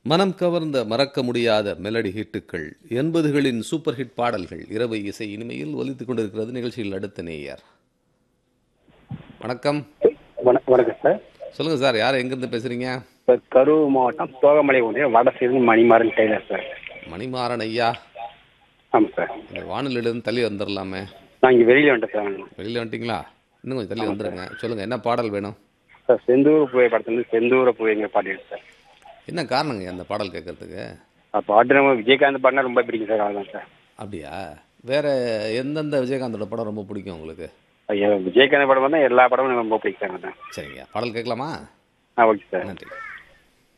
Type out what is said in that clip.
மனம் கவர்ந்த மறக்க முடியாத மெலடி ஹிட்டுகள் எண்பதுகளின் சூப்பர் ஹிட் பாடல்கள் இரவு இசை இனிமையில் ஒலித்துக் கொண்டிருக்கிறது நிகழ்ச்சியில் அடுத்த நேயர் வணக்கம் வண- வணக்கம் சார் சொல்லுங்க சார் யார் எங்கிருந்து பேசுறீங்க சார் கரூர் மாவட்டம் தோகமலை ஒன்றிய வடசேரி மணிமாறன் டெய்லர் சார் மணிமாறன் ஐயா ஆமாம் சார் இந்த வானிலிருந்து தள்ளி வந்துடலாமே நான் இங்கே வெளியில் வந்துட்டேன் சார் வெளியில் வந்துட்டீங்களா இன்னும் கொஞ்சம் தள்ளி வந்துருங்க சொல்லுங்க என்ன பாடல் வேணும் சார் செந்தூர பூவை படத்துலேருந்து செந்தூர பூவைங்க பாட்டு சார் என்ன காரணங்க அந்த பாடல் கேட்கறதுக்கு ஆ, பாட்டு நம்ம விஜயகாந்த் பாடினா ரொம்ப பிடிக்கும் சார் அவ்வளோதான் சார் அப்படியா வேற எந்தெந்த விஜயகாந்தோட படம் ரொம்ப பிடிக்கும் உங்களுக்கு ஐயா விஜயகாந்த் படம் தான் எல்லா படமும் எனக்கு ரொம்ப பிடிக்கும் சார் அதான் சரிங்க பாடல் கேட்கலாமா ஆ ஓகே சார் நன்றி